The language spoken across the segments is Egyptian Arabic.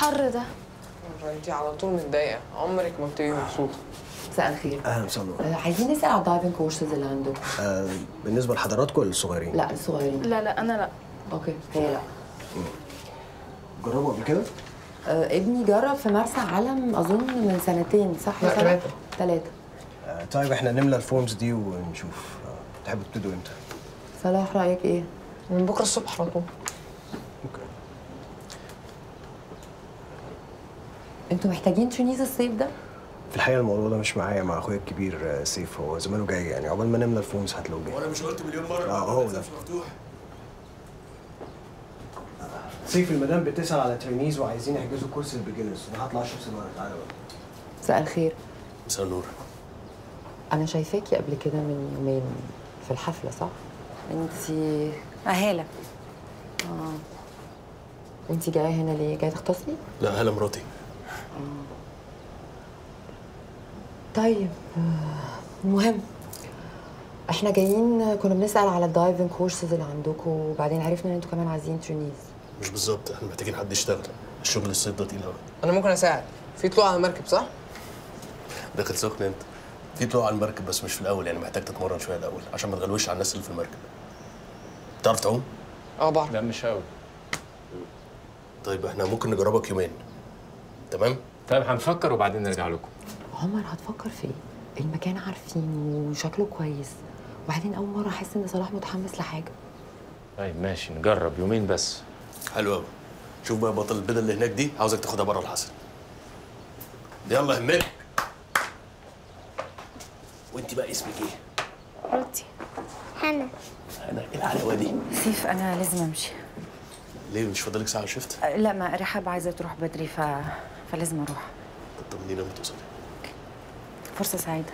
الحر ده انت على طول متضايقه عمرك ما بتبقي مبسوطه مساء الخير اهلا وسهلا آه، عايزين نسال على الدايفنج كورسز اللي عندكم آه بالنسبه لحضراتكم ولا الصغيرين؟ لا الصغيرين لا لا انا لا اوكي هي لا جربوا قبل كده؟ آه ابني جرب في مرسى علم اظن من سنتين صح يا لا، صلاح؟ تلاتة. ثلاثة آه طيب احنا نملى الفورمز دي ونشوف آه تحبوا تبتدوا امتى؟ صلاح رايك ايه؟ من بكره الصبح على طول اوكي انتوا محتاجين ترينيز الصيف ده؟ في الحقيقه الموضوع ده مش معايا مع اخويا الكبير آه، سيف هو زمانه جاي يعني عقبال ما نملى الفورمز هتلاقوه جاي وانا مش قلت مليون مره اه هو ده مفتوح سيف المدام بتسال على ترينيز وعايزين يحجزوا كورس البيجنرز انا هطلع اشرب سيجاره تعالى بقى مساء الخير مساء النور انا شايفاكي قبل كده من يومين في الحفله صح؟ انتي أهالة اه انتي جايه هنا ليه؟ جايه تختصي؟ لا هلا مراتي طيب آه، المهم احنا جايين كنا بنسال على الدايفنج كورسز اللي عندكم وبعدين عرفنا ان انتوا كمان عايزين ترينيز مش بالظبط احنا محتاجين حد يشتغل الشغل الصيد ده تقيل قوي انا ممكن اساعد في طلوع على المركب صح داخل سخن انت في طلوع على المركب بس مش في الاول يعني محتاج تتمرن شويه الاول عشان ما تغلوش على الناس اللي في المركب تعرف تعوم اه بعرف لا مش قوي طيب احنا ممكن نجربك يومين تمام طيب هنفكر وبعدين نرجع لكم عمر هتفكر في ايه؟ المكان عارفينه وشكله كويس وبعدين اول مره احس ان صلاح متحمس لحاجه طيب ماشي نجرب يومين بس حلو قوي شوف بقى بطل البيضه اللي هناك دي عاوزك تاخدها بره الحسن يلا هملك وانت بقى اسمك ايه؟ روتي هنا انا ايه الحلاوه دي؟ سيف أنا لازم أمشي ليه مش فاضلك ساعه شفت؟ أه، لا ما رحاب عايزة تروح بدري ف... فلازم أروح طب طمنينا لما توصلي فرصة سعيدة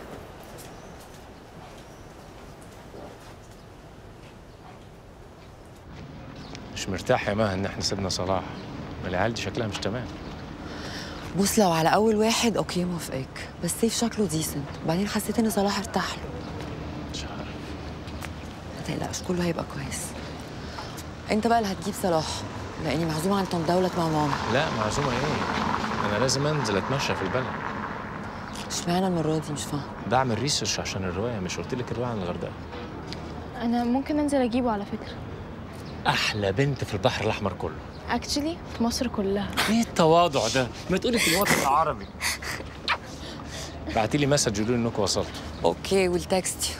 مش مرتاح يا مها ان احنا سيبنا صلاح ما العيال دي شكلها مش تمام بص لو على اول واحد اوكي موافقك بس سيف شكله ديسنت وبعدين حسيت ان صلاح ارتاح له مش عارف ما تقلقش كله هيبقى كويس انت بقى اللي هتجيب صلاح لاني معزومه عند طنط دولت مع ماما لا معزومه ايه انا لازم انزل اتمشى في البلد اشمعنى المره دي مش فاهمه بعمل ريسيرش عشان الروايه مش قلت لك الروايه عن الغردقه انا ممكن انزل اجيبه على فكره احلى بنت في البحر الاحمر كله اكشلي في مصر كلها ايه التواضع ده ما تقولي في الوطن العربي بعتي لي مسج يقولوا لي انكم وصلتوا اوكي والتكست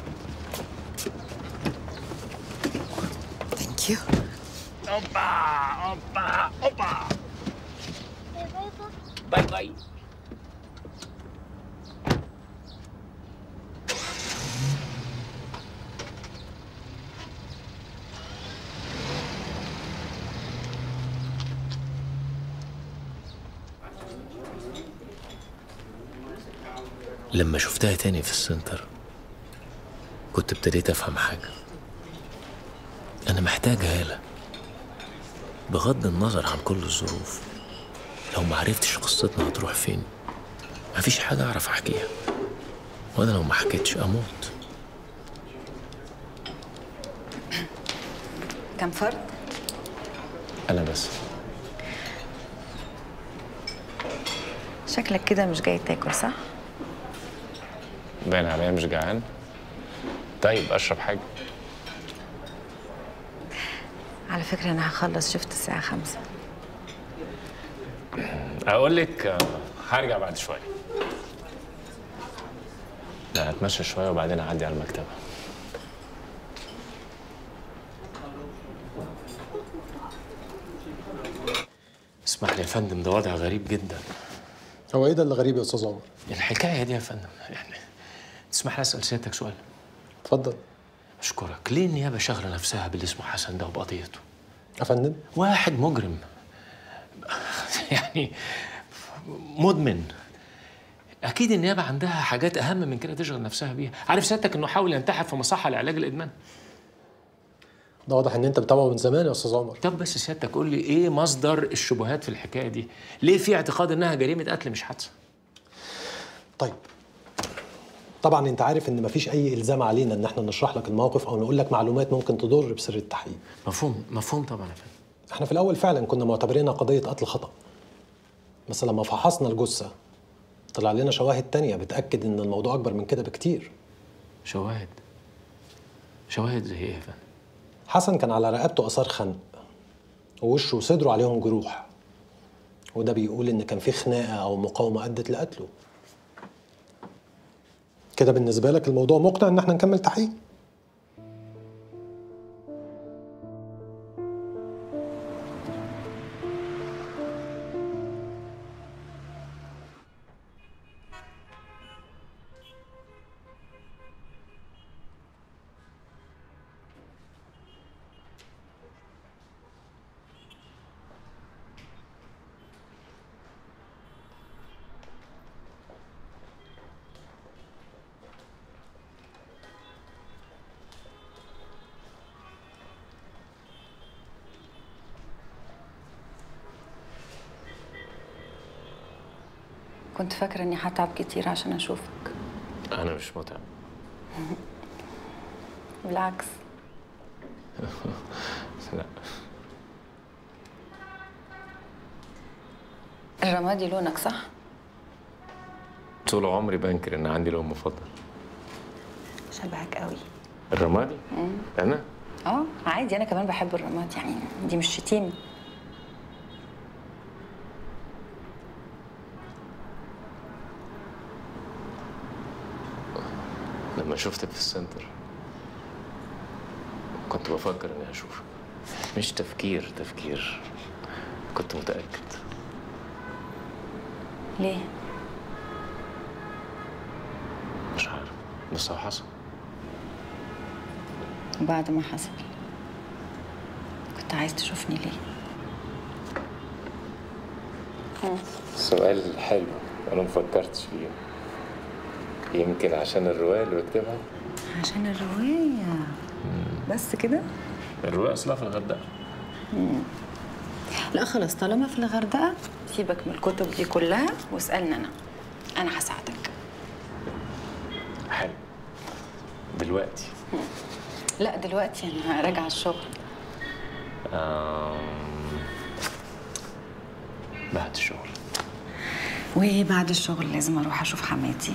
ثانك يو اوبا اوبا اوبا باي باي لما شفتها تاني في السنتر كنت ابتديت افهم حاجة انا محتاج هالة بغض النظر عن كل الظروف لو ما عرفتش قصتنا هتروح فين مفيش حاجة اعرف احكيها وانا لو ما حكيتش اموت كم فرد؟ انا بس شكلك كده مش جاي تاكل صح؟ باين عليا مش جعان طيب اشرب حاجه على فكرة أنا هخلص شفت الساعة خمسة اقول لك آه، هرجع بعد شويه لا اتمشى شويه وبعدين اعدي على المكتبه اسمح لي يا فندم ده وضع غريب جدا هو ايه ده اللي غريب يا استاذ عمر؟ الحكايه دي يا فندم يعني تسمح لي اسال سيادتك سؤال اتفضل اشكرك ليه النيابه شاغله نفسها باللي اسمه حسن ده وبقضيته يا فندم واحد مجرم يعني مدمن اكيد النيابه عندها حاجات اهم من كده تشغل نفسها بيها عارف سيادتك انه حاول ينتحر في مصحه لعلاج الادمان ده واضح ان انت متابعه من زمان يا استاذ عمر طب بس سيادتك قول لي ايه مصدر الشبهات في الحكايه دي ليه في اعتقاد انها جريمه قتل مش حادثه طيب طبعا انت عارف ان مفيش اي الزام علينا ان احنا نشرح لك الموقف او نقول لك معلومات ممكن تضر بسر التحقيق مفهوم مفهوم طبعا يا فندم احنا في الاول فعلا كنا معتبرينها قضيه قتل خطا بس لما فحصنا الجثه طلع لنا شواهد تانية بتاكد ان الموضوع اكبر من كده بكتير شواهد شواهد زي ايه يا فندم حسن كان على رقبته اثار خنق ووشه وصدره عليهم جروح وده بيقول ان كان في خناقه او مقاومه ادت لقتله كده بالنسبه لك الموضوع مقنع ان احنا نكمل تحقيق كنت فاكرة إني هتعب كتير عشان أشوفك انا مش متعب بالعكس لا الرمادي لونك صح؟ طول عمري بنكر ان عندي لون مفضل شبهك قوي الرمادي انا اه عادي أنا كمان بحب الرمادي يعني دي مش شتيمة لما شفتك في السنتر كنت بفكر اني هشوفك مش تفكير تفكير كنت متأكد ليه؟ مش عارف بس هو حصل بعد ما حصل كنت عايز تشوفني ليه؟ سؤال حلو انا مفكرتش فيه يمكن عشان الرواية اللي بكتبها عشان الرواية بس كده؟ الرواية اصلها في الغردقة لا خلاص طالما في الغردقة سيبك من الكتب دي كلها واسألني أنا أنا هساعدك حلو دلوقتي لا دلوقتي أنا راجعة الشغل آم، بعد الشغل وبعد الشغل لازم أروح أشوف حماتي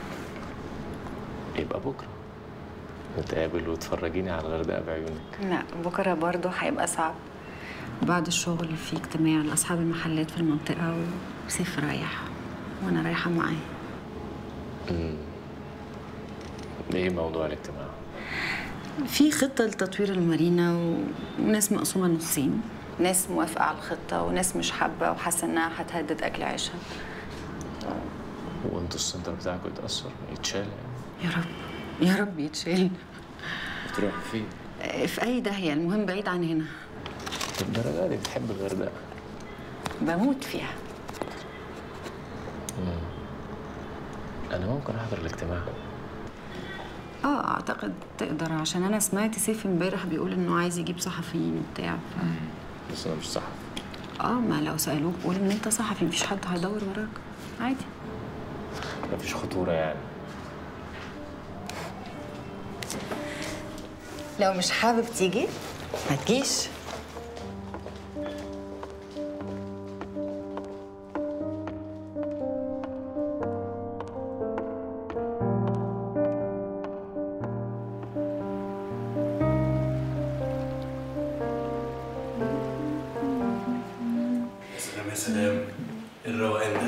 يبقى بكرة نتقابل وتفرجيني على الغردقة بعيونك لا بكرة برضه هيبقى صعب بعد الشغل في اجتماع لأصحاب المحلات في المنطقة وسيف رايح وأنا رايحة معاه ايه موضوع الاجتماع؟ في خطة لتطوير المارينا و... وناس مقسومة نصين ناس موافقة على الخطة وناس مش حابة وحاسة إنها هتهدد أكل عيشها وانتوا السنتر بتاعكم يتأثر يتشال يعني يا رب يا رب يتشال تروح فين؟ في أي داهية المهم بعيد عن هنا الدرجة دي بتحب الغردقة بموت فيها أنا ممكن أحضر الاجتماع اه اعتقد تقدر عشان انا سمعت سيف امبارح بيقول انه عايز يجيب صحفيين وبتاع ف... بس أنا مش صح اه ما لو سالوك قول ان انت صحفي مفيش حد هيدور وراك عادي مفيش خطورة يعني لو مش حابب تيجي ما تجيش يا سلام يا سلام إيه الروقان ده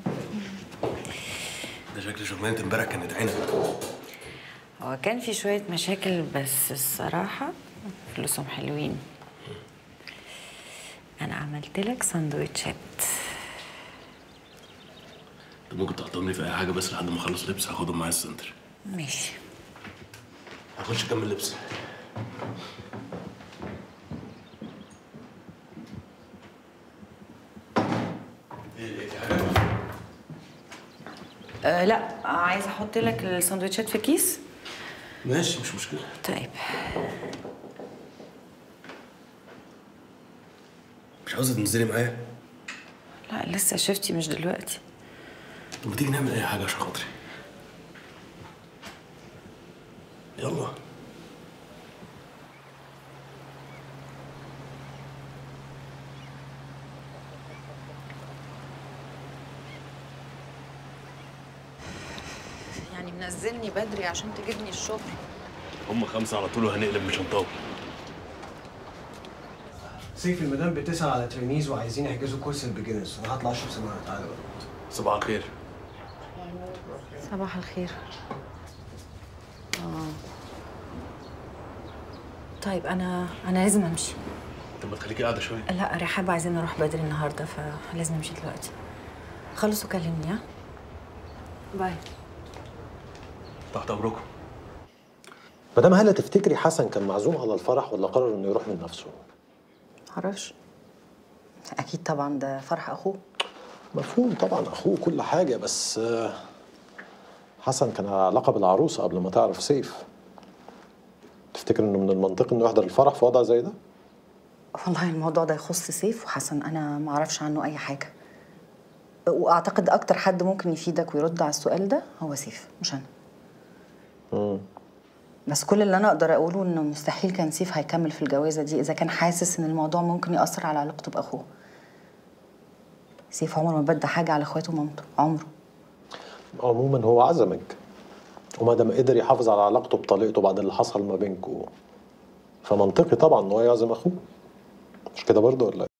ده شكل شغلانه امبارح كانت عنب هو كان في شويه مشاكل بس الصراحه فلوسهم حلوين انا عملت لك سندوتشات طب ممكن تحضرني في اي حاجه بس لحد ما اخلص لبس هاخدهم معايا السنتر ماشي هخش اكمل لبس ايه لقيتي حاجه أه لا عايزه احط لك السندوتشات في كيس ماشي مش مشكله طيب مش عاوزه تنزلي معايا لا لسه شفتي مش دلوقتي طب ما تيجي نعمل اي حاجه عشان خاطري يلا يعني منزلني بدري عشان تجيبني الشغل هم خمسه على طول وهنقلب مش هنطول سيف المدام بتسأل على ترينيز وعايزين يحجزوا كورس البيجنرز انا هطلع اشرب سماعه تعالى بقى صباح الخير صباح الخير اه طيب انا انا لازم امشي طب ما تخليكي قاعده شويه لا رحاب عايزين نروح بدري النهارده فلازم امشي دلوقتي خلص وكلمني ها باي تحت امركم مدام هلا تفتكري حسن كان معزوم على الفرح ولا قرر انه يروح من نفسه؟ معرفش اكيد طبعا ده فرح اخوه مفهوم طبعا اخوه كل حاجه بس آه، حسن كان على علاقه بالعروسه قبل ما تعرف سيف تفتكر انه من المنطقي انه يحضر الفرح في وضع زي ده؟ والله الموضوع ده يخص سيف وحسن انا ما اعرفش عنه اي حاجه واعتقد اكتر حد ممكن يفيدك ويرد على السؤال ده هو سيف مش انا مم. بس كل اللي انا اقدر اقوله انه مستحيل كان سيف هيكمل في الجوازه دي اذا كان حاسس ان الموضوع ممكن ياثر على علاقته باخوه سيف عمره ما بدى حاجه على اخواته ومامته عمره عموما هو عزمك وما دام قدر يحافظ على علاقته بطليقته بعد اللي حصل ما بينكم فمنطقي طبعا ان هو يعزم اخوه مش كده برضه ولا إيه؟